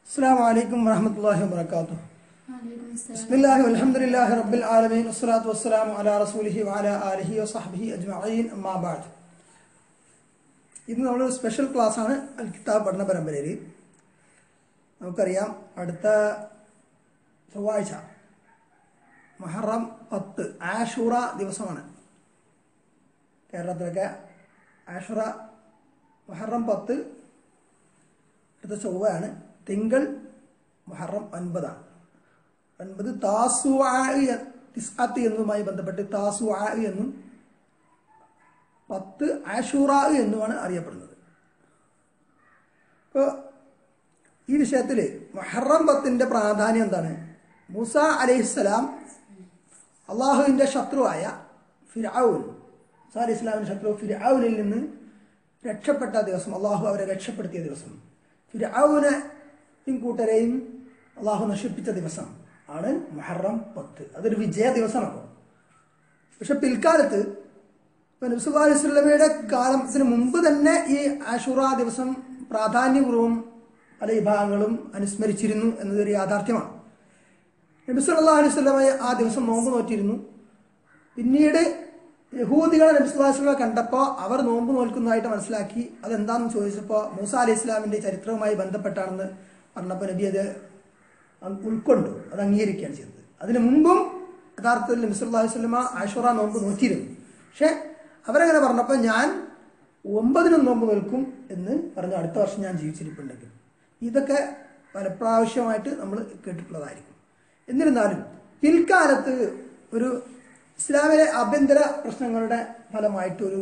السلام عليكم ورحمة الله وبركاته وعليكم السلام بسم الله والحمد لله رب العالمين والصلاة والسلام على رسوله وعلى آله وصحبه أجمعين أما بعد ഇന്ന് നമ്മൾ സ്പെഷ്യൽ ക്ലാസ്സാണ് അൽ കിതാബ് പഠന പരമ്പരയിൽ നമുക്കറിയാം അടുത്ത ചൊവ്വാഴ്ച മഹറം പത്ത് ആഷൂറ ദിവസമാണ് കേരളത്തിലൊക്കെ ആഷുറ മഹറം പത്ത് അടുത്ത ചൊവ്വയാണ് തിങ്കൾ മുഹറം ഒൻപതാണ് ഒൻപത് താസുആ തിസ്അത്ത് എന്നതുമായി ബന്ധപ്പെട്ട് താസുആ എന്നും പത്ത് ആഷൂറ എന്നുമാണ് അറിയപ്പെടുന്നത് ഇപ്പോൾ ഈ വിഷയത്തിൽ മുഹറം പത്തിന്റെ പ്രാധാന്യം എന്താണ് മൂസ അലൈഹിസ്സലാം അള്ളാഹുവിന്റെ ശത്രുവായ ഫിർഔൻ മൂസ അലൈഹി ഇസ്ലാമിന്റെ ശത്രു ഫിർഔനിൽ നിന്ന് രക്ഷപ്പെട്ട ദിവസം അള്ളാഹു അവരെ രക്ഷപ്പെടുത്തിയ ദിവസം ഫിർഔനെയും കൂട്ടരെയും അള്ളാഹു നശിപ്പിച്ച ദിവസം ആണ് മുഹറം പത്ത് അതൊരു വിജയ ദിവസമാണ് പക്ഷെ പിൽക്കാലത്ത് നബ്സുല്ലാ അലൈഹി സ്വലമയുടെ കാലത്തിന് മുമ്പ് തന്നെ ഈ ആഷുറ ദിവസം പ്രാധാന്യപൂർവ്വം പല വിഭാഗങ്ങളും അനുസ്മരിച്ചിരുന്നു എന്നതൊരു യാഥാർത്ഥ്യമാണ് നബി സല്ലല്ലാഹു അലൈഹി വസല്ലമ ആ ദിവസം നോമ്പ് നോറ്റിരുന്നു പിന്നീട് യഹൂദികളെ നബി സല്ലല്ലാഹു അലൈഹി വസല്ലമ കണ്ടപ്പോൾ അവർ നോമ്പ് നോൽക്കുന്നതായിട്ട് മനസ്സിലാക്കി അതെന്താണെന്ന് ചോദിച്ചപ്പോൾ മൂസ അലൈഹി ഇസ്ലാമിന്റെ ചരിത്രവുമായി ബന്ധപ്പെട്ടാണെന്ന് പറഞ്ഞപ്പോൾ നബി അത് അങ് ഉൾക്കൊണ്ടു അത് അംഗീകരിക്കുകയാണ് ചെയ്തത് അതിനു മുമ്പും യഥാർത്ഥത്തിൽ നബി സല്ലല്ലാഹു അലൈഹി വസല്ലമ ആഷുറ നോമ്പ് നോറ്റിരുന്നു പക്ഷെ അവരങ്ങനെ പറഞ്ഞപ്പോൾ ഞാൻ ഒമ്പതിനും നോമ്പ് നിൽക്കും എന്ന് പറഞ്ഞു അടുത്ത വർഷം ഞാൻ ജീവിച്ചിരിപ്പുണ്ടെങ്കിൽ ഇതൊക്കെ പല പ്രാവശ്യമായിട്ട് നമ്മൾ കേട്ടിട്ടുള്ളതായിരിക്കും എന്നിരുന്നാലും പിൽക്കാലത്ത് ഒരു ഇസ്ലാമിലെ ആഭ്യന്തര പ്രശ്നങ്ങളുടെ ഫലമായിട്ടൊരു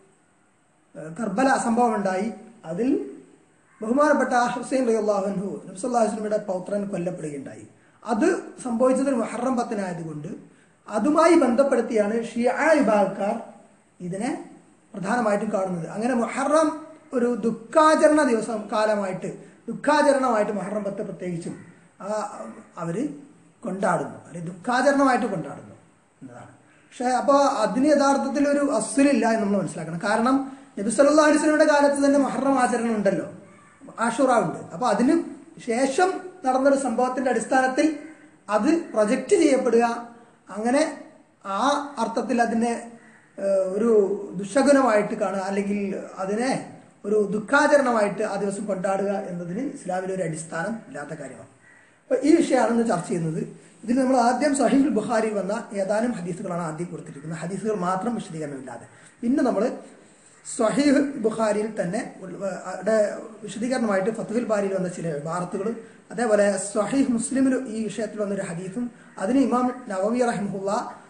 ഏഹ്, കർബല സംഭവം ഉണ്ടായി അതിൽ ബഹുമാനപ്പെട്ട ഹുസൈൻ റഹ്ലാഹുൻഹു നബ്സല്ലാഹുസ്ലമിയുടെ പൗത്രൻ കൊല്ലപ്പെടുകയുണ്ടായി അത് സംഭവിച്ചത് ഒരു മുഹറം പത്തിനായതുകൊണ്ട് അതുമായി ബന്ധപ്പെടുത്തിയാണ് ഷിയ വിഭാഗക്കാർ ഇതിനെ പ്രധാനമായിട്ടും കാണുന്നത് അങ്ങനെ മുഹറം ഒരു ദുഃഖാചരണ ദിവസം കാലമായിട്ട് ദുഃഖാചരണമായിട്ട് മുഹറം പത്ത് പ്രത്യേകിച്ചും ആ, അവര് കൊണ്ടാടുന്നു അല്ലെങ്കിൽ ദുഃഖാചരണമായിട്ട് കൊണ്ടാടുന്നു എന്നതാണ് പക്ഷെ അപ്പോൾ അതിന് യഥാർത്ഥത്തിൽ ഒരു അസ്വലില്ല എന്ന് നമ്മൾ മനസ്സിലാക്കണം കാരണം നബി സല്ലല്ലാഹു അലൈഹി വസല്ലമയുടെ കാലത്ത് തന്നെ മുഹറം ആചരണം ഉണ്ടല്ലോ ആഷുറ ഉണ്ട് അപ്പോൾ അതിന് ശേഷം നടന്നൊരു സംഭവത്തിന്റെ അടിസ്ഥാനത്തിൽ അത് പ്രൊജക്റ്റ് ചെയ്യപ്പെടുക അങ്ങനെ ആ അർത്ഥത്തിൽ അതിനെ ഏഹ്, ഒരു ദുശകുനമായിട്ട് കാണുക അല്ലെങ്കിൽ അതിനെ ഒരു ദുഃഖാചരണമായിട്ട് ആ ദിവസം കൊണ്ടാടുക എന്നതിന് ഇസ്ലാമിലെ ഒരു അടിസ്ഥാനം ഇല്ലാത്ത കാര്യമാണ് അപ്പോൾ ഈ വിഷയമാണ് ഇന്ന് ചർച്ച ചെയ്യുന്നത് ഇതിൽ നമ്മൾ ആദ്യം സഹീൽ ബുഖാരി വന്ന ഏതാനും ഹദീസുകളാണ് ആദ്യം കൊടുത്തിരിക്കുന്നത് ഹദീസുകൾ മാത്രം വിശദീകരണമില്ലാതെ പിന്നെ നമ്മൾ സ്വഹീഹ് ബുഖാരിയിൽ തന്നെ ഉള്ള- അവിടെ വിശദീകരണമായിട്ട് ഫത്തുഹിൽ ബാരിയിൽ വന്ന ചില വാർത്തകളും അതേപോലെ സ്വഹീഹ് മുസ്ലിമിൽ ഈ വിഷയത്തിൽ വന്നൊരു ഹദീസും അതിന് ഇമാം നവവി റഹിമുള്ള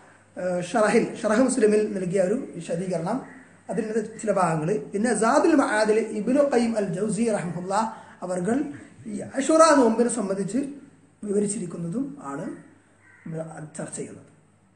ഷറഹിൽ ഷറഹ് മുസ്ലിമിൽ നൽകിയ ഒരു വിശദീകരണം അതിൻ്റെ ചില ഭാഗങ്ങൾ പിന്നെ സാദുൽ മഹാദിൽ ഇബിനു ഖയ്യിം അൽ ജൗസി റഹ്മുല്ല അവർകൾ ഈ അഷുറ നോമ്പിനെ സംബന്ധിച്ച് വിവരിച്ചിരിക്കുന്നതും ആണ് നമ്മൾ ചർച്ച ചെയ്യുന്നത്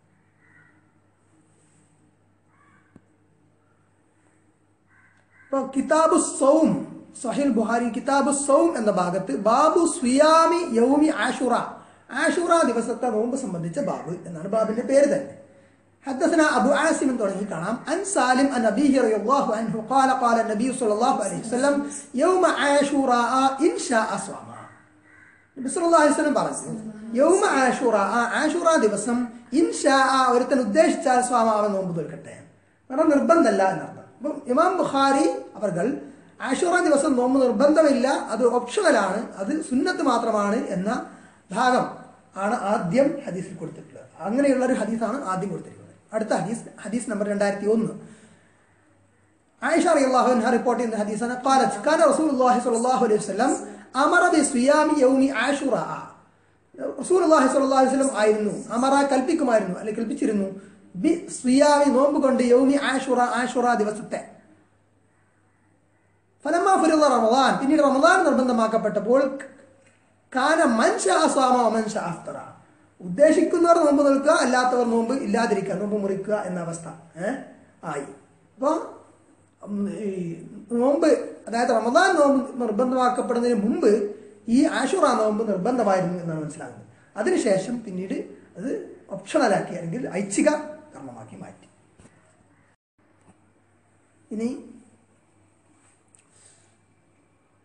ഇപ്പോൾ കിതാബു സൗം സഹിൽ ബുഹാരി കിതാബു സൗം എന്ന ഭാഗത്ത് ബാബു സുയാമി യൗമി ആഷുറ ആഷുറ ദിവസത്തെ നോമ്പ് സംബന്ധിച്ച ബാബ് എന്നാണ് ബാബിന്റെ പേര് തന്നെ حدثنا أبو عاصم തുടങ്ങി കാണാം عن سالم عن أبيه رضي الله عنه قال قال النبي صلى الله عليه وسلم يوم عاشوراء إن شاء صام നബി സല്ലല്ലാഹു അലൈഹി വസല്ലം പറഞ്ഞു യൗമ ആഷുറ ആ ആഷുറ ദിവസം ഇൻഷാ ഒരുത്തൻ ഉദ്ദേശിച്ചാൽ സ്വാമാവൻ നോമ്പ് തോൽക്കട്ടെ കാരണം നിർബന്ധമല്ല എന്നർത്ഥം അപ്പം ഇമാം ബുഖാരി അവർകൾ ആഷുറ ദിവസം നോമ്പ് നിർബന്ധമില്ല അത് ഓപ്ഷണലാണ് അത് സുന്നത്ത് മാത്രമാണ് എന്ന ഭാഗം ആണ് ആദ്യം ഹദീസിൽ കൊടുത്തിട്ടുള്ളത് അങ്ങനെയുള്ള ഒരു ഹദീസാണ് ആദ്യം കൊടുത്തിരിക്കുന്നത് അടുത്ത ഹദീസ് ഹദീസ് നമ്പർ രണ്ടായിരത്തി ഒന്ന് عائشة رضي الله عنها reporting the hadith أنا قالت كان رسول الله صلى الله عليه وسلم أمر بصيام يوم عاشوراء റസൂൽ അള്ളാഹി സ്വല്ലല്ലാഹു അലൈഹി വസല്ലം ആയിരുന്നു അമറ കൽപ്പിക്കുമായിരുന്നു അല്ലെങ്കിൽ കൽപ്പിച്ചിരുന്നു ബി സിയാമി നോമ്പ് കൊണ്ട് യൗമി ആഷുറ ആഷുറ ദിവസത്തെ ഫലമ്മ ഫുരുള്ള റമദാൻ പിന്നീട് റമദാൻ നിർബന്ധമാക്കപ്പെട്ടപ്പോൾ കാന മൻഷ അസാമ മൻഷ അഫ്തറ ഉദ്ദേശിക്കുന്നവർ നോമ്പ് നിൽക്കുക അല്ലാത്തവർ നോമ്പ് ഇല്ലാതിരിക്കുക നോമ്പ് മുറിക്കുക എന്ന അവസ്ഥ ഏഹ് ആയി അപ്പോൾ ഈ നോമ്പ് അതായത് റമദാൻ നോമ്പ് നിർബന്ധമാക്കപ്പെടുന്നതിന് മുമ്പ് ഈ ആഷുറ നോമ്പ് നിർബന്ധമായിരുന്നു എന്നാണ് മനസ്സിലാകുന്നത് അതിനുശേഷം പിന്നീട് അത് ഓപ്ഷണലാക്കി അല്ലെങ്കിൽ ഐച്ഛിക കർമ്മമാക്കി മാറ്റി ഇനി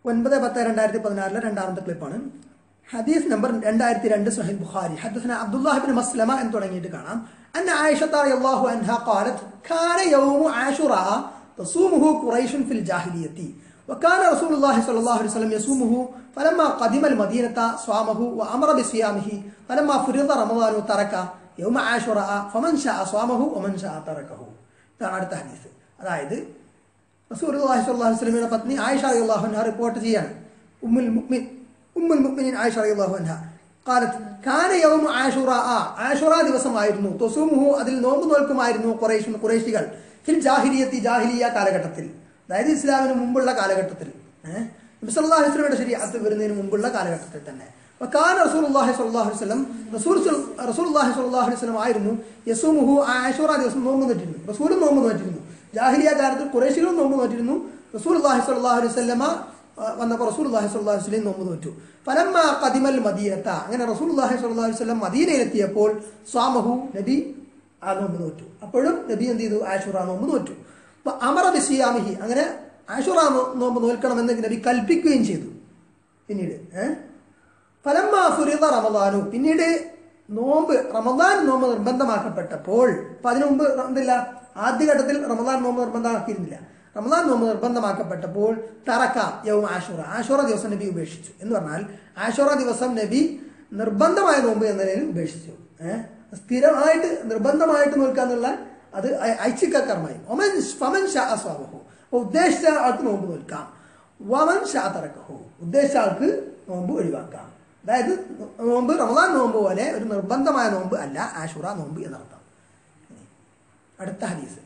ഒൻപത് പത്ത് രണ്ടായിരത്തി പതിനാറിലെ രണ്ടാമത്തെ ക്ലിപ്പാണ് ഹദീസ് നമ്പർ രണ്ടായിരത്തി രണ്ട് സുഹൈൽ ബുഖാരി ഹദീസിന് അബ്ദുല്ലാഹിബിൻ മസ്ലമ എന്ന് തുടങ്ങിയിട്ട് കാണാം അന്ന ആയിഷ റളിയല്ലാഹു അൻഹ قالت كان يوم عاشوراء تصومه قريش في الجاهلية وكان رسول الله صلى الله عليه وسلم يصومه فلما قدم المدينة صامه وأمر بصيامه فلما فرض رمضان ترك يوم عاشوراء فمن شاء صامه ومن شاء تركه ഇതാണ് അടുത്ത ഹദീസ് അതായത് റസൂലുള്ളാഹി സ്വല്ലല്ലാഹു അലൈഹി വസല്ലമയുടെ പത്നി ആയിഷ റളിയല്ലാഹു അൻഹ റിപ്പോർട്ട് ചെയ്യാണ് ഉമ്മുൽ മുഅ്മിൻ ഉമ്മുൽ മുഅ്മിനീൻ ആയിഷ റളിയല്ലാഹു അൻഹ قالت കാന യൗമ ആഷുറാ ആഷുറാ ദിവസമായിരുന്നു തൊസൂമുഹു അതിൽ നോമ്പ് നോൽക്കുമായിരുന്നു ഖുറൈശ് ഖുറൈശികൾ ഫിൽ ജാഹിലിയത്തി ജാഹിലിയ കാലഘട്ടത്തിൽ അതായത് ഇസ്ലാമിന് മുമ്പുള്ള കാലഘട്ടത്തിൽ ഏഹ് നബി സല്ലല്ലാഹു അലൈഹി വസല്ലമയുടെ ശരീഅത്ത് വരുന്നതിന് മുമ്പുള്ള കാലഘട്ടത്തിൽ തന്നെ വകാന റസൂലുള്ളാഹി സ്വല്ലല്ലാഹു അലൈഹി വസല്ലം റസൂൽ സ്വൽ- റസൂലുള്ളാഹി സ്വല്ലല്ലാഹു അലൈഹി വസല്ലം ആയിരുന്നു യസൂമുഹു ആഷുറ ദിവസം നോമ്പ് നോറ്റിരുന്നു റസൂലും നോമ്പ് നോറ്റിരുന്നു ജാഹിലിയ കാലത്തിൽ കുറേശികളും നോമ്പ് നോറ്റിരുന്നു റസൂലുള്ളാഹി സ്വല്ലല്ലാഹു അലൈഹി വസല്ലമ ആ, വന്നപ്പോൾ റസൂലുള്ളാഹി സ്വല്ലല്ലാഹു അലൈഹി വസല്ലം നോമ്പ് നോറ്റു ഫലമ്മ ഖദിമൽ മദീനത്ത അങ്ങനെ റസൂലുള്ളാഹി സ്വല്ലല്ലാഹു അലൈഹി വസല്ലം മദീനയിലെത്തിയപ്പോൾ സ്വാമഹു നബി ആ നോമ്പ് നോറ്റു അപ്പോഴും നബി എന്ത് ചെയ്തു ആഷുറ നോമ്പ് നോറ്റു അപ്പൊ അമറ ബിസിയാമിഹി അങ്ങനെ ആഷുറ നോ- നോമ്പ് നോൽക്കണമെന്ന് നബി കൽപ്പിക്കുകയും ചെയ്തു പിന്നീട് ഏഹ് ഫലമ്മ ഫുരിദ റമദാനു പിന്നീട് നോമ്പ് റമദാൻ നോമ്പ് നിർബന്ധമാക്കപ്പെട്ടപ്പോൾ അപ്പൊ അതിനു മുമ്പ് എന്തില്ല ആദ്യഘട്ടത്തിൽ റമദാൻ നോമ്പ് നിർബന്ധമാക്കിയിരുന്നില്ല റമദാൻ നോമ്പ് നിർബന്ധമാക്കപ്പെട്ടപ്പോൾ തറക്ക യൗം ആഷുറ ആഷുറ ദിവസം നബി ഉപേക്ഷിച്ചു എന്ന് പറഞ്ഞാൽ ആഷുറ ദിവസം നബി നിർബന്ധമായ നോമ്പ് എന്ന നിലയിൽ ഉപേക്ഷിച്ചു ഏഹ് സ്ഥിരമായിട്ട് നിർബന്ധമായിട്ട് നോൽക്കാന്നുള്ള അത് ഐ- ഐച്ഛിക കർമ്മയും ഒമൻ ഫമൻ ഷാ അസ്വാബഹു അപ്പൊ ഉദ്ദേശിച്ച ആൾക്ക് നോമ്പ് നോൽക്കാം വമൻ ഷാ തറക്കഹു ഉദ്ദേശിച്ച ആൾക്ക് നോമ്പ് ഒഴിവാക്കാം അതായത് നോമ്പ് റമദാൻ നോമ്പ് പോലെ ഒരു നിർബന്ധമായ നോമ്പ് അല്ല ആഷുറ നോമ്പ് എന്നർത്ഥം അടുത്ത ഹദീസ്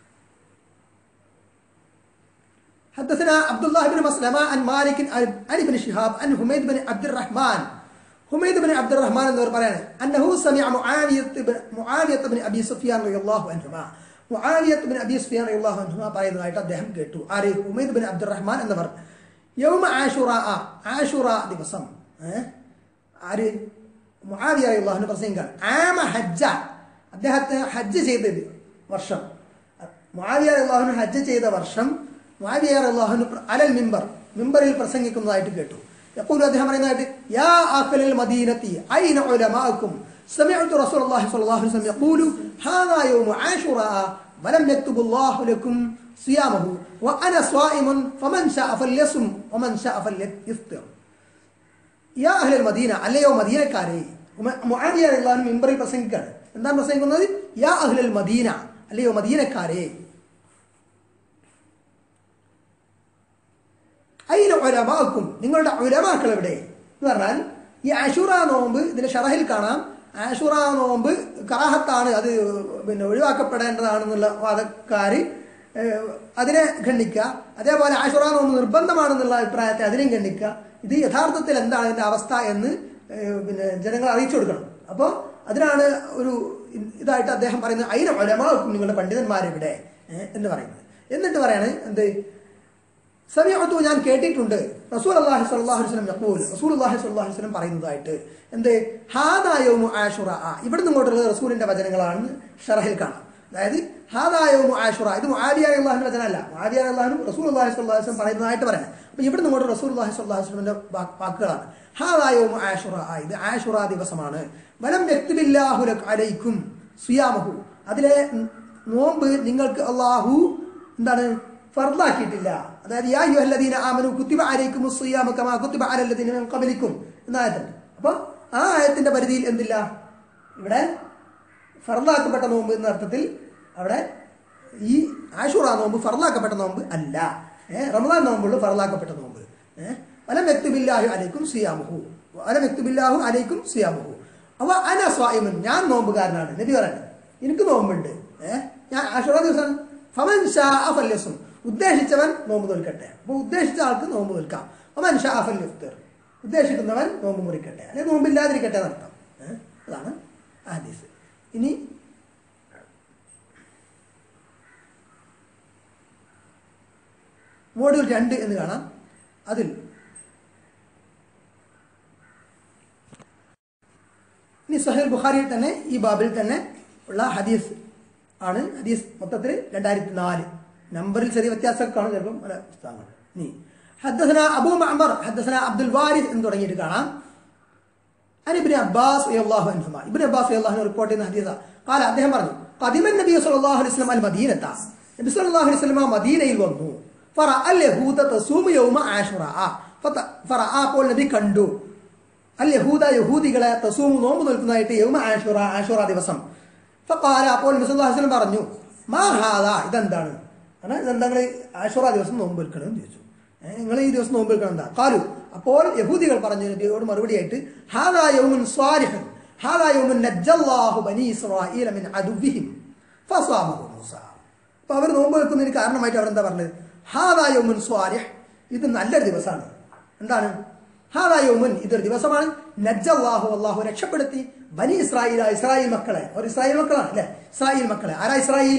حدثنا عبد الله بن مسلمة عن مالك عن ابن شهاب عن حميد بن عبد الرحمن حميد بن عبد الرحمن എന്നവർ പറയാണ് أنه سمع معاوية بن معاوية بن أبي سفيان رضي الله عنهما معاوية بن أبي سفيان رضي الله عنهما പറയുന്നതായിട്ട് അദ്ദേഹം കേട്ടു ആര് ഹുമൈദ് ബിൻ അബ്ദുറഹ്മാൻ എന്നവർ യൗമ ആഷുറ ആഷുറ ദിവസം ഏഹ് ആര് മുആവിയ റളിയല്ലാഹു പ്രസംഗിക്കാൻ ആമ ഹജ്ജ അദ്ദേഹത്തെ ഹജ്ജ് ചെയ്ത വർഷം മുആവിയ റളിയല്ലാഹു ഹജ്ജ് ചെയ്ത വർഷം മുആവിയ റളിയല്ലാഹു അലൽ മിമ്പർ മിമ്പറിൽ പ്രസംഗിക്കുന്നതായിട്ട് കേട്ടു يقول അദ്ദേഹം പറയുന്നതായിട്ട് യാ ആക്കലൽ മദീനത്തി ഐന ഉലമാഅക്കും سمعت رسول الله صلى الله عليه وسلم يقول هذا يوم عاشوراء ولم يكتب الله لكم صيامه وانا صائم فمن شاء فليصم ومن شاء فليفطر യാ അഹ്ലൽ മദീന അല്ലയോ മദീനക്കാരെ മുആവിയ റളിയല്ലാഹു അൻഹു മിമ്പറിൽ പ്രസംഗിക്കാണ് എന്താണ് പ്രസംഗിക്കുന്നത് യാ അഹ്ലൽ മദീന അല്ലയോ മദീനക്കാരെ അയിന ഉലമാക്കും നിങ്ങളുടെ ഉലമാക്കൾ എവിടെ എന്ന് പറഞ്ഞാൽ ഈ ആഷുറ നോമ്പ് ഇതിന്റെ ഷറഹിൽ കാണാം ആഷുറ നോമ്പ് കറാഹത്താണ് അത് പിന്നെ ഒഴിവാക്കപ്പെടേണ്ടതാണെന്നുള്ള വാദക്കാര് ഏഹ്, അതിനെ ഖണ്ഡിക്കുക അതേപോലെ ആഷുറ നോമ്പ് നിർബന്ധമാണെന്നുള്ള അഭിപ്രായത്തെ അതിനെയും ഖണ്ഡിക്കുക ഇത് യഥാർത്ഥത്തിൽ എന്താണ് ഇതിന്റെ അവസ്ഥ എന്ന് ഏഹ്, പിന്നെ ജനങ്ങൾ അറിയിച്ചു കൊടുക്കണം അപ്പോൾ അതിനാണ് ഒരു ഇതായിട്ട് അദ്ദേഹം പറയുന്നത് അതിനെ ഒലമാക്കും നിങ്ങളുടെ പണ്ഡിതന്മാരെവിടെ ഏഹ്, എന്ന് പറയുന്നത് എന്നിട്ട് പറയാണ് എന്ത് സമയത്തു ഞാൻ കേട്ടിട്ടുണ്ട് റസൂൽ അള്ളാഹി സ്വല്ലല്ലാഹു അലൈഹി വസല്ലം യഖൂൽ റസൂൽ അള്ളാഹി സ്വല്ലല്ലാഹു അലൈഹി വസല്ലം പറയുന്നതായിട്ട് എന്ത് ഹാദായൗമു ആഷുറ ഇവിടെ നിങ്ങോട്ടുള്ള റസൂലിന്റെ വചനങ്ങളാണ് ഷറഹിൽ കാണാം അതായത് ഹാദായൗമു ആഷുറ ഇത് മുആവിയ അള്ളാഹിന്റെ വചനമല്ല മുആവിയ അള്ളാഹു റസൂൽ അള്ളാഹി സ്വല്ലല്ലാഹു അലൈഹി വസല്ലം പറയുന്നതായിട്ട് പറയാം അപ്പൊ ഇവിടെ നിങ്ങോട്ട് റസൂൽ അള്ളാഹി സ്വല്ലല്ലാഹു അലൈഹി വസല്ലമിന്റെ വാക്കുകളാണ് ഹാദായൗമു ആഷുറ ഇത് ആഷുറ ദിവസമാണ് വലം യക്തുബില്ലാഹു ലക അലൈക്കും സിയാമഹു അതിലെ നോമ്പ് നിങ്ങൾക്ക് അള്ളാഹു എന്താണ് ഫർദാക്കിയിട്ടില്ല അതായത് യാ യുഹല്ലദീന ആമനു കുത്തിബ അലൈക്കും സിയാമ കമാ കുത്തിബ അലല്ലദീന മിൻ ഖബലിക്കും എന്ന ആയത്തുണ്ട് അപ്പോൾ ആ ആയത്തിന്റെ പരിധിയിൽ എന്തില്ല ഇവിടെ ഫർദാക്കപ്പെട്ട നോമ്പ് എന്ന അർത്ഥത്തിൽ അവിടെ ഈ ആഷുറ നോമ്പ് ഫർദാക്കപ്പെട്ട നോമ്പ് അല്ല ഏഹ് റമദാൻ നോമ്പുള്ളൂ ഫർദാക്കപ്പെട്ട നോമ്പ് ഏഹ് വലം വ്യക്തിബില്ലാഹു അലൈക്കും സിയാമുഹു വലം വ്യക്തിബില്ലാഹു അലൈക്കും സിയാമുഹു അവ അന സ്വായിമൻ ഞാൻ നോമ്പുകാരനാണ് നബി പറയുന്നത് എനിക്ക് നോമ്പുണ്ട് ഏഹ് ഞാൻ ആഷുറ ദിവസം ഫമൻ ഷാ ഫല്യസും ഉദ്ദേശിച്ചവൻ നോമ്പ് തോൽക്കട്ടെ അപ്പൊ ഉദ്ദേശിച്ച ആൾക്ക് നോമ്പ് തോൽക്കാം ഫമൻ ഷാ ഫല്യുഫ്തിർ ഉദ്ദേശിക്കുന്നവൻ നോമ്പ് മുറിക്കട്ടെ അല്ലെങ്കിൽ നോമ്പില്ലാതിരിക്കട്ടെ എന്നർത്ഥം ഏഹ് അതാണ് ഹദീസ് ഇനി മോഡ്യൂൾ രണ്ട് എന്ന് കാണാം അതിൽ ഇനി സഹേൽ ബുഖാരിയിൽ തന്നെ ഈ ബാബിൽ തന്നെ ഉള്ള ഹദീസ് ആണ് ഹദീസ് മൊത്തത്തിൽ രണ്ടായിരത്തി നാല് നമ്പറിൽ ചെറിയ വ്യത്യാസമൊക്കെ കാണും ചിലപ്പം പല പുസ്തകങ്ങൾ ഇനി ഹദ്ദസന അബൂ മഅമർ ഹദ്ദസന അബ്ദുൽ വാരിസ് എന്ന് തുടങ്ങിയിട്ട് കാണാം عن ابن عباس رضي الله عنهما ابن عباس رضي الله عنه റിപ്പോർട്ട് ചെയ്യുന്ന ഹദീസ قال അദ്ദേഹം പറഞ്ഞു قدم النبي صلى الله عليه وسلم المدينة നബി സല്ലല്ലാഹു അലൈഹി വസല്ലം മദീനയിൽ വന്നു فرأى اليهود تصوم يوم عاشوراء فت- فرأى അപ്പോൾ നബി കണ്ടു അൽ യഹൂദ യഹൂദികളെ തസൂം നോമ്പ് നിൽക്കുന്നതായിട്ട് യൗമ ആഷുറ ആഷുറ ദിവസം ഫഖാല അപ്പോൾ നബി സല്ലല്ലാഹു അലൈഹി വസല്ലം പറഞ്ഞു മാ ഹാദാ ഇതെന്താണ് കാരണം ഇതെന്താ നിങ്ങൾ ആഷുറ ദിവസം നോമ്പ് നിൽക്കണം എന്ന് ചോദിച്ചു നിങ്ങൾ ഈ ദിവസം നോമ്പ് നിൽക്കണം എന്താ കാലു അപ്പോൾ യഹൂദികൾ പറഞ്ഞു നബിയോട് മറുപടിയായിട്ട് ഹാദാ യൗമുൻ സ്വാലിഹൻ ഹാദാ യൗമുൻ നജ്ജല്ലാഹു ബനി ഇസ്രായീല മിൻ അദുവ്വിഹിം ഫസാമഹു മൂസ അപ്പൊ അവർ നോമ്പ് വെക്കുന്നതിന് കാരണമായിട്ട് അവരെന്താ പറഞ്ഞത് ഹാദാ യൗമുൻ സ്വാലിഹ് ഇത് നല്ലൊരു ദിവസമാണ് എന്താണ് ഹാദാ യൗമുൻ ഇതൊരു ദിവസമാണ് നജ്ജല്ലാഹു അള്ളാഹു രക്ഷപ്പെടുത്തി ബനി ഇസ്രായേൽ ഇസ്രായേൽ മക്കളെ ഒരു ഇസ്രായേൽ മക്കളാണ് അല്ലെ ഇസ്രായേൽ മക്കളെ ആരാ ഇസ്രായേൽ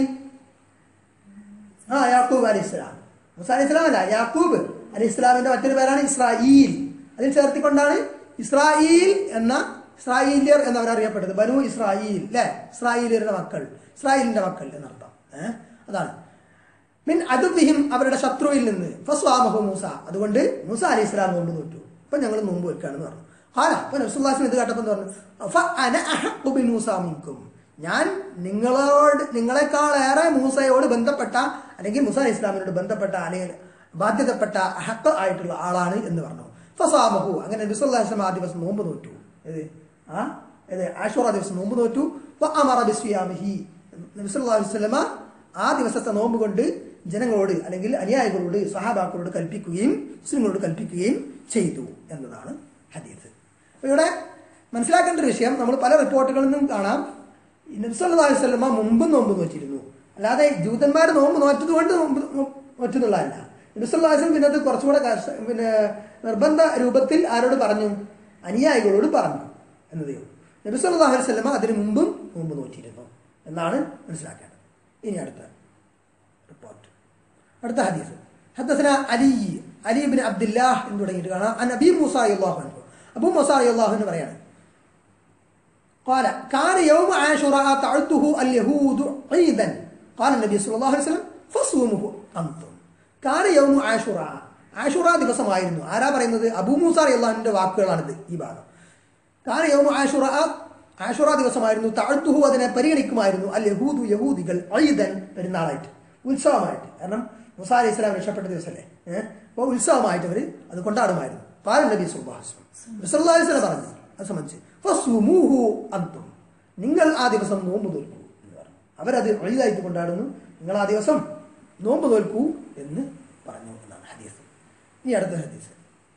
ആ യാക്കൂബ് അലി ഇസ്ലാം മുസ അലി ഇസ്ലാം അല്ല യാക്കൂബ് അലി ഇസ്ലാമിന്റെ മറ്റൊരു പേരാണ് ഇസ്രായേൽ അതിൽ ചേർത്തിക്കൊണ്ടാണ് ഇസ്രായേൽ എന്ന ഇസ്രായേലിയർ എന്നവരറിയപ്പെട്ടത് ബനു ഇസ്രായേൽ അല്ലെ ഇസ്രായേലിയരുടെ മക്കൾ ഇസ്രായേലിന്റെ മക്കൾ എന്നർത്ഥം ഏഹ് അതാണ് മിൻ അതുബിഹിം അവരുടെ ശത്രുവിൽ നിന്ന് ഫസ്വാമഹു മൂസ അതുകൊണ്ട് മൂസ അലി ഇസ്ലാം നോമ്പ് നോറ്റു അപ്പൊ ഞങ്ങൾ നോമ്പ് വെക്കാണെന്ന് പറഞ്ഞു ഹാല അപ്പൊ നബ്സുല്ലാസിന് ഇത് കേട്ടപ്പോൾ എന്ത് പറഞ്ഞു "ഫ അന അഹഖു ബിമൂസ മിൻകും." ഞാൻ നിങ്ങളോട് നിങ്ങളെക്കാൾ ഏറെ മൂസയോട് ബന്ധപ്പെട്ട അല്ലെങ്കിൽ മൂസ അലി ഇസ്ലാമിനോട് ബന്ധപ്പെട്ട അല്ലെങ്കിൽ ബാധ്യതപ്പെട്ട അഹക്ക് ആയിട്ടുള്ള ആളാണ് എന്ന് പറഞ്ഞു ഫസാമഹു അങ്ങനെ നബിസ്വല്ലാസ്ലാം ആ ദിവസം നോമ്പ് നോറ്റു ഏത് ആ ഏത് ആഷുറ ദിവസം നോമ്പ് നോറ്റു വ അമറ ബിസ്വിയാമിഹി നബിസ്വല്ലാ വസ്ലമ ആ ദിവസത്തെ നോമ്പ് കൊണ്ട് ജനങ്ങളോട് അല്ലെങ്കിൽ അനുയായികളോട് സഹാബാക്കളോട് കൽപ്പിക്കുകയും മുസ്ലിങ്ങളോട് കൽപ്പിക്കുകയും ചെയ്തു എന്നതാണ് ഹദീസ് അപ്പൊ ഇവിടെ മനസ്സിലാക്കേണ്ട ഒരു വിഷയം നമ്മൾ പല റിപ്പോർട്ടുകളിൽ നിന്നും കാണാം നബ്സല്ലാ വസ്ലമ മുമ്പും നോമ്പ് നോറ്റിരുന്നു അല്ലാതെ ജൂതന്മാർ നോമ്പ് നോറ്റത് കൊണ്ട് നോമ്പ് നോറ്റെന്നുള്ളതല്ല നബ്സല്ലാ വസ്ലം പിന്നെ അത് കുറച്ചുകൂടെ കർശ- പിന്നെ നിർബന്ധ രൂപത്തിൽ ആരോട് പറഞ്ഞു അനുയായികളോട് പറഞ്ഞു എന്നതേ ഉള്ളൂ നബി സല്ലല്ലാഹു അലൈഹി വസല്ലമ അതിനു മുമ്പും നോമ്പ് നോറ്റിരുന്നു എന്നാണ് മനസ്സിലാക്കേണ്ടത് ഇനി അടുത്ത റിപ്പോർട്ട് അടുത്ത ഹദീസ് حدثنا علي علي بن عبد الله എന്ന് തുടങ്ങിയിട്ട് കാണാം അൻ അബി മൂസ റളിയല്ലാഹു അൻഹു അബൂ മൂസ റളിയല്ലാഹു അൻഹു പറയാണ് قال كان يوم عاشوراء تعده اليهود عيدا قال النبي صلى الله عليه وسلم فصومه أنتم كان يوم عاشوراء ആഷുറ ദിവസമായിരുന്നു ആരാ പറയുന്നത് അബൂ മൂസ റളിയല്ലാഹുവിന്റെ വാക്കുകളാണിത് ഈ ഭാഗം കാന യൗമ ആഷുറ ആഷുറ ദിവസമായിരുന്നു താഴ്ത്തുഹു അതിനെ പരിഗണിക്കുമായിരുന്നു അൽ യഹൂദു യഹൂദികൾ ഐദൻ പെരുന്നാളായിട്ട് ഉത്സവമായിട്ട് കാരണം മുസാ അലൈഹി ഇസ്ലാം രക്ഷപ്പെട്ട ദിവസമല്ലേ ഏഹ് അപ്പോൾ ഉത്സവമായിട്ട് അവർ അത് കൊണ്ടാടുമായിരുന്നു കാലം നബി സുബാസ്ലം വിസല്ലാസ്ലം പറഞ്ഞു അത് സംബന്ധിച്ച് ഫസ്വുമൂഹു അന്തും നിങ്ങൾ ആ ദിവസം നോമ്പ് തോൽക്കൂ എന്ന് പറഞ്ഞു അവരത് വഴിതായിട്ട് കൊണ്ടാടുന്നു നിങ്ങൾ ആ ദിവസം നോമ്പ് തോൽക്കൂ എന്ന് പറഞ്ഞു എന്നാണ് ഹദീസ് ഇനി അടുത്ത ഹദീസ്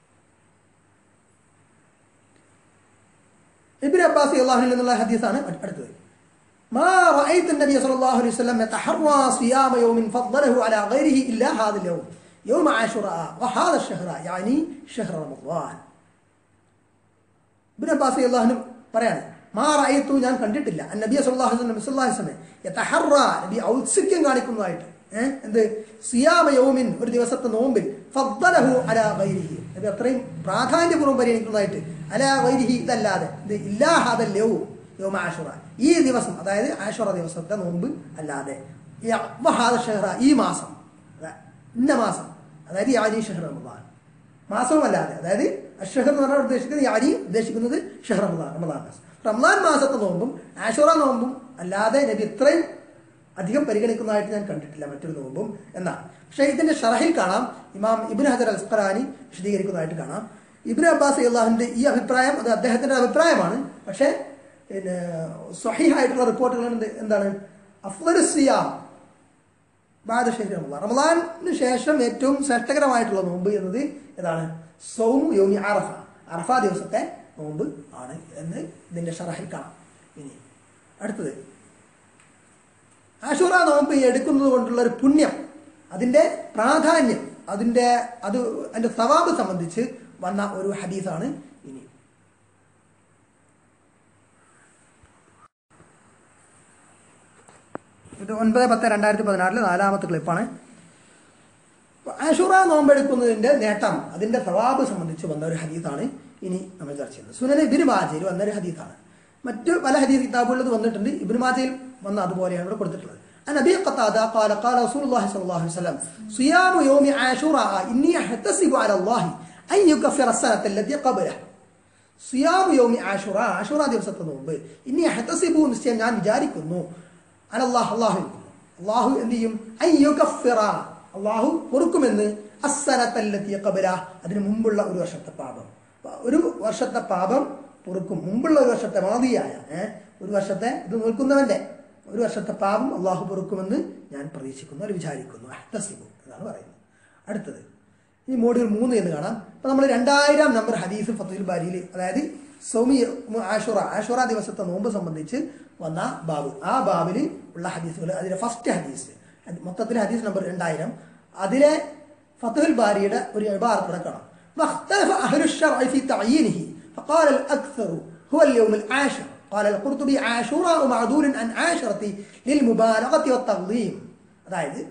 ഇബ്നു അബ്ബാസ് അള്ളാഹുവിൽ നിന്നുള്ള ഹദീസാണ് അടുത്തത് ما رأيت النبي صلى الله عليه وسلم يتحرى صيام يوم فضله على غيره إلا هذا اليوم يوم عاشوراء وهذا الشهر يعني شهر رمضان ഇബ്നു അബ്ബാസ് അള്ളാഹുനും പറയാണ് മാ റഅയ്തു ഞാൻ കണ്ടിട്ടില്ല നബി സല്ലല്ലാഹു അലൈഹി വസല്ലം സല്ലല്ലാഹു അലൈഹി വസല്ലം യതഹറ നബി ഔത്സുക്യം കാണിക്കുന്നതായിട്ട് ഏഹ് എന്ത് സിയാമ യൗമിൻ ഒരു ദിവസത്തെ നോമ്പിൽ ഫദ്ദലഹു അലാ ഗൈരിഹി നബി അത്രയും പ്രാധാന്യപൂർവ്വം പരിഗണിക്കുന്നതായിട്ട് അലാ ഗൈരിഹി ഇതല്ലാതെ ഇത് ഇല്ലാ ഹാദൽ യൗം യൗമ ആഷുറ ഈ ദിവസം അതായത് ആഷുറ ദിവസത്തെ നോമ്പ് അല്ലാതെ ഈ വഹാദ ഷഹ്റ ഈ മാസം അതാ, ഇന്ന മാസം അതായത് യാനി ഷഹ്റ റമദാൻ മാസവുമല്ലാതെ അതായത് അഷഹർ എന്ന് പറഞ്ഞാൽ ഉദ്ദേശിക്കുന്നത് യാനി ഉദ്ദേശിക്കുന്നത് ഷഹർ റമദാൻ റമദാൻ മാസം റമദാൻ മാസത്തെ നോമ്പും ആഷുറ നോമ്പും അല്ലാതെ നബി ഇത്രയും അധികം പരിഗണിക്കുന്നതായിട്ട് ഞാൻ കണ്ടിട്ടില്ല മറ്റൊരു നോമ്പും എന്നാണ് പക്ഷേ ഇതിന്റെ ഷറഹിൽ കാണാം ഇമാം ഇബിൻ ഹജർ അൽസ്ഖറാനി വിശദീകരിക്കുന്നതായിട്ട് കാണാം ഇബിൻ അബ്ബാസ് അള്ളാഹിന്റെ ഈ അഭിപ്രായം അത് അദ്ദേഹത്തിന്റെ അഭിപ്രായമാണ് പക്ഷേ പിന്നെ സ്വഹീഹായിട്ടുള്ള റിപ്പോർട്ടുകൾ എന്ത് എന്താണ് അഫ്ലു സിയാം ബാദശേരി റമദാൻ റമദാനിന് ശേഷം ഏറ്റവും ശ്രേഷ്ഠകരമായിട്ടുള്ള നോമ്പ് എന്നത് ഏതാണ് സൗമു യോമി അറഫ അറഫ ദിവസത്തെ നോമ്പ് ആണ് എന്ന് ഇതിന്റെ ഷറഹിൽ കാണാം ഇനി അടുത്തത് ആഷുറ നോമ്പ് എടുക്കുന്നത് കൊണ്ടുള്ള ഒരു പുണ്യം അതിന്റെ പ്രാധാന്യം അതിന്റെ അത് അതിന്റെ സവാബ് സംബന്ധിച്ച് വന്ന ഒരു ഹദീസാണ് ഇനി ഇത് ഒൻപത് പത്ത് രണ്ടായിരത്തി പതിനാറിലെ നാലാമത്തെ ക്ലിപ്പാണ് ആഷുറ നോമ്പെടുക്കുന്നതിന്റെ നേട്ടം അതിന്റെ സവാബ് സംബന്ധിച്ച് വന്ന ഒരു ഹദീസാണ് ഇനി നമ്മൾ ചർച്ച ചെയ്യുന്നത് സുനന ഇബിന് മാജയിൽ വന്ന ഒരു ഹദീസാണ് മറ്റു പല ഹദീസ് കിതാബുകളിൽ ഇത് വന്നിട്ടുണ്ട് ഇബിന് മാജയിൽ വന്ന അതുപോലെയാണ് ഇവിടെ കൊടുത്തിട്ടുള്ളത് عن ابي قتاده قال قال رسول الله صلى الله عليه وسلم صيام يوم عاشوراء اني احتسب على الله ان يكفر السنه التي قبله സിയാം യോമി ആഷുറ ആഷുറ ദിവസത്തെ മുമ്പ് ഇനി ഹെത്തസിബു നിശ്ചയം ഞാൻ വിചാരിക്കുന്നു അനല്ലാഹ് അള്ളാഹു അള്ളാഹു എന്ത് ചെയ്യും അയ്യുകഫിറ അള്ളാഹു പൊറുക്കുമെന്ന് അസ്സനത്തല്ലെത്തിയ കബര അതിന് മുമ്പുള്ള ഒരു വർഷത്തെ പാപം ഒരു വർഷത്തെ പാപം പൊറുക്കും മുമ്പുള്ള ഒരു വർഷത്തെ മാതിയായ ഏഹ് ഒരു വർഷത്തെ ഇത് നിൽക്കുന്നവന്റെ ഒരു വർഷത്തെ പാപം അള്ളാഹു പൊറുക്കുമെന്ന് ഞാൻ പ്രതീക്ഷിക്കുന്നു അല്ലെങ്കിൽ വിചാരിക്കുന്നു അഹ്തസിബു എന്നാണ് പറയുന്നത് അടുത്തത് ഈ മോഡ്യൂൾ മൂന്ന് എന്ന് കാണാം അപ്പൊ നമ്മൾ രണ്ടായിരം നമ്പർ ഹദീസ് ഫത്തുൽ ബാരിയിൽ അതായത് സൗമി ആഷുറ ആഷുറ ദിവസത്തെ നോമ്പ് സംബന്ധിച്ച് വന്ന ബാബ് ആ ബാബിൽ ഉള്ള ഹദീസുകൾ അതിലെ ഫസ്റ്റ് ഹദീസ് അത് മൊത്തത്തിൽ ഹദീസ് നമ്പർ രണ്ടായിരം അതിലെ ഫത്തുൽ ബാരിയുടെ ഒരു ഇബാറത്തിനെ കാണാം واختلف أهل الشرع في تعيينه فقال الأكثر هو اليوم العاشر قال القرطبي عاشوراء معدول عن عاشرة للمبالغة والتظليم അതായത്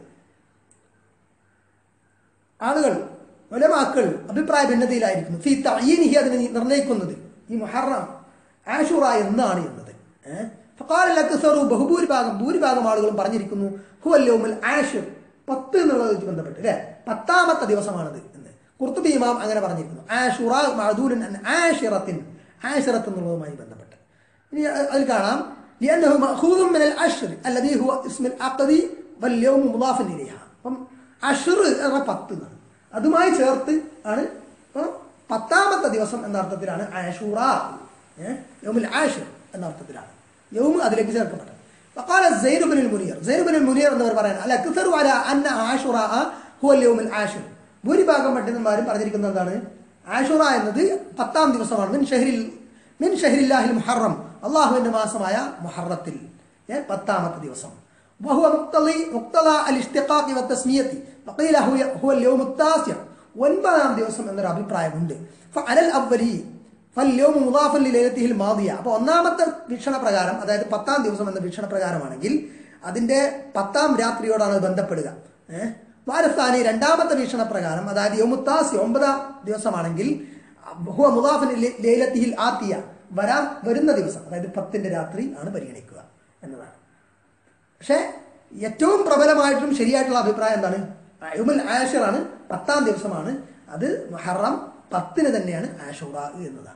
ആളുകൾ ഒലമാക്കൾ അഭിപ്രായ ഭിന്നതയിലായിരിക്കുന്നു ഫി തയ്യനിഹി അതിനെ നിർണ്ണയിക്കുന്നത് ഈ മുഹറം ആഷുറ എന്നാണ് എന്നത് ഏഹ് ഫക്കാലക്കസറു ബഹുഭൂരിഭാഗം ഭൂരിഭാഗം ആളുകളും പറഞ്ഞിരിക്കുന്നു ഹുവല്യോമുൽ ആഷുർ പത്ത് എന്നുള്ളത് ബന്ധപ്പെട്ട് അല്ലെ പത്താമത്തെ ദിവസമാണത് എന്ന് കുർത്തുബി ഇമാം അങ്ങനെ പറഞ്ഞിരിക്കുന്നു ആഷുറ മഅദൂലൻ അൻ ആഷിറത്തിൻ ആഷിറത്ത് എന്നുള്ളതുമായി ബന്ധപ്പെട്ട് ഇനി അതിൽ കാണാം لأنه مأخوذ من العشر الذي هو اسم العقد واليوم مضاف إليها അപ്പം അഷർ എന്ന പത്ത് എന്നാണ് അതുമായി ചേർത്ത് ആണ് ഇപ്പൊ പത്താമത്തെ ദിവസം എന്ന അർത്ഥത്തിലാണ് ആഷൂറ യൗമുൽ ആഷിർ എന്ന അർത്ഥത്തിലാണ് യൗമ് അതിലേക്ക് ചേർക്കപ്പെട്ടത് فقال زيد بن المنير زيد بن المنير എന്നവർ പറയാണ് അല്ല അക്സറു അല അന്ന ആഷുറ ഹുവ യൗമുൽ ആഷിർ ഭൂരിഭാഗം പണ്ഡിതന്മാരും പറഞ്ഞിരിക്കുന്നത് എന്താണ് ആഷുറ എന്നത് പത്താം ദിവസമാണ് മിൻ ഷഹരിൽ മിൻ ഷഹരില്ലാഹിൽ മുഹറം അള്ളാഹുവിന്റെ മാസമായ മുഹറത്തിൽ ഏ, പത്താമത്തെ ദിവസം وهو مقتضي مقتضى الاشتقاق والتسمية فقيل هو هو اليوم التاسع ഒൻപതാം ദിവസം എന്നൊരു അഭിപ്രായമുണ്ട് فعلى الأولي فاليوم مضاف لليلته الماضية അപ്പോൾ ഒന്നാമത്തെ വീക്ഷണ പ്രകാരം അതായത് പത്താം ദിവസം എന്ന വീക്ഷണ പ്രകാരമാണെങ്കിൽ അതിന്റെ പത്താം രാത്രിയോടാണ് അത് ബന്ധപ്പെടുക ഏഹ് വാരസ്ഥാനി രണ്ടാമത്തെ വീക്ഷണ പ്രകാരം അതായത് യോമുത്താസി ഒമ്പതാം ദിവസമാണെങ്കിൽ ഹുവ മുദാഫിൻ ലൈലത്തിഹിൽ ആത്തിയ വരാൻ വരുന്ന ദിവസം അതായത് പത്തിന്റെ രാത്രി ആണ് പരിഗണിക്കുക എന്നതാണ് പക്ഷേ ഏറ്റവും പ്രബലമായിട്ടും ശരിയായിട്ടുള്ള അഭിപ്രായം എന്താണ് യുമുൽ ആഷിറാണ് പത്താം ദിവസമാണ് അത് മുഹറം പത്തിന് തന്നെയാണ് ആഷുറ എന്നതാണ്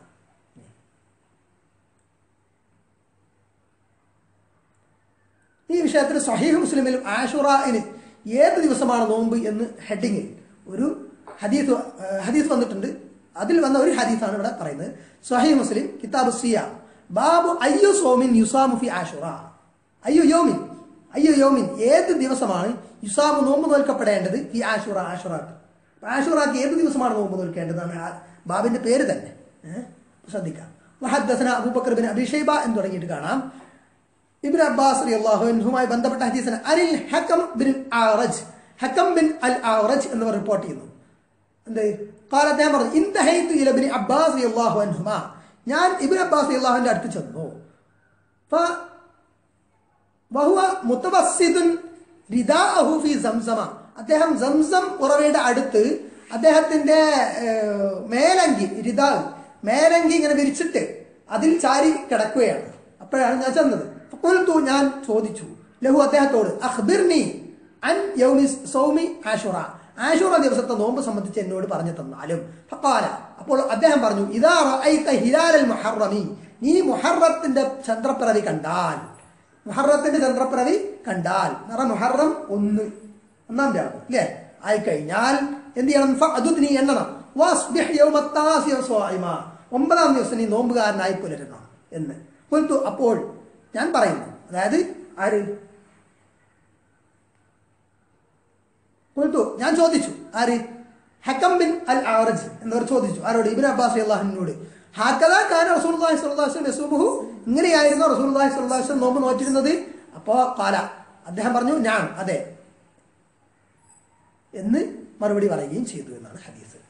ഈ വിഷയത്തിൽ സഹീഹ് മുസ്ലിമിലും ആഷുറയിന് ഏത് ദിവസമാണ് നോമ്പ് എന്ന് ഹെഡിങ്ങിൽ ഒരു ഹദീസ് ഏഹ്, ഹദീസ് വന്നിട്ടുണ്ട് അതിൽ വന്ന ഒരു ഹദീസാണ് ഇവിടെ പറയുന്നത് സഹീഹ് മുസ്ലിം കിതാബ് സിയ ബാബു അയ്യു സോമിൻ യുസാമു ഫി ആഷുറ അയ്യോ യോമിൻ അയ്യോ യോമിൻ ഏത് ദിവസമാണ് യുസാമു നോമ്പ് നോൽക്കപ്പെടേണ്ടത് ഈ ആഷുറ ആഷുറാക്ക് അപ്പൊ ആഷുറാക്ക് ഏത് ദിവസമാണ് നോമ്പ് നോൽക്കേണ്ടതാണ് ആ ബാബിന്റെ പേര് തന്നെ ഏഹ്? ശ്രദ്ധിക്കാം വഹദ്ദസന അബൂബക്കർ ബിൻ അബി ഷൈബ എന്ന് തുടങ്ങിയിട്ട് കാണാം ഇബ്ൻ അബ്ബാസ് റളിയല്ലാഹു അൻഹുമായി ബന്ധപ്പെട്ട ഹദീസിന് അനിൽ Hakam bin Araj Hakam bin al Araj എന്നിവർ റിപ്പോർട്ട് ചെയ്യുന്നു എന്ത് قال അദ്ദേഹം പറഞ്ഞു ഇന്തഹൈതു ഇല ഇബ്ൻ അബ്ബാസ് റളിയല്ലാഹു അൻഹുമാ ഞാൻ ഇബ്ൻ അബ്ബാസ് റളിയല്ലാഹുവിന്റെ അടുത്ത് ചെന്നു ഫ വഹുവ മുത്തവസ്സിദുൻ റിദാഅഹു ഫി സംസമ അദ്ദേഹം സംസം ഉറവയുടെ അടുത്ത് അദ്ദേഹത്തിന്റെ ഏഹ്, മേലങ്കി റിദാ മേലങ്കി ഇങ്ങനെ വിരിച്ചിട്ട് അതിൽ ചാരി കിടക്കുകയാണ് അപ്പോഴാണ് ഞാൻ ചെന്നത് ഫഖുൽതു ഞാൻ ചോദിച്ചു ലഹു അദ്ദേഹത്തോട് അഖ്ബിർനി അൻ യൗമി സൗമി ആഷുറ ആഷുറ ദിവസത്തെ നോമ്പ് സംബന്ധിച്ച് എന്നോട് പറഞ്ഞു തന്നാലും ഫഖാല അപ്പോൾ അദ്ദേഹം പറഞ്ഞു ഇതാ റഅയ്ത ഹിലാലൽ മുഹറമി നീ മുഹറത്തിന്റെ ചന്ദ്രപ്പിറവി കണ്ടാൽ മുഹറത്തിന്റെ ചന്ദ്രപ്പിറവി കണ്ടാൽ നിറ മുഹറം ഒന്ന് ഒന്നാം രാവ് അല്ലേ ആയിക്കഴിഞ്ഞാൽ എന്ത് ചെയ്യണം ഫഅദുദ് നീ എണ്ണണം വാസ്ബിഹ് യൗമ താസിയ സ്വാഇമ ഒമ്പതാം ദിവസം നീ നോമ്പുകാരനായി പുലരണം എന്ന് കൊൽത്തു അപ്പോൾ ഞാൻ പറയുന്നു അതായത് ആര് കൊൽത്തു ഞാൻ ചോദിച്ചു ആര് ഹക്കം ബിൻ അൽ ആറജ് എന്നവർ ചോദിച്ചു ആരോട് ഇബിൻ അബ്ബാസ് അള്ളാഹിനോട് ഹാക്കദാ കാന റസൂലുള്ളാഹി സ്വല്ലല്ലാഹു അലൈഹി വസല്ലം യസൂമുഹു ഇങ്ങനെയായിരുന്നു റസൂലുള്ളാഹി സ്വല്ലല്ലാഹു അലൈഹി വസല്ലം നോമ്പ് നോറ്റിരുന്നത് അപ്പോ കാല അദ്ദേഹം പറഞ്ഞു ഞാൻ അതെ എന്ന് മറുപടി പറയുകയും ചെയ്തു എന്നാണ് ഹദീസ്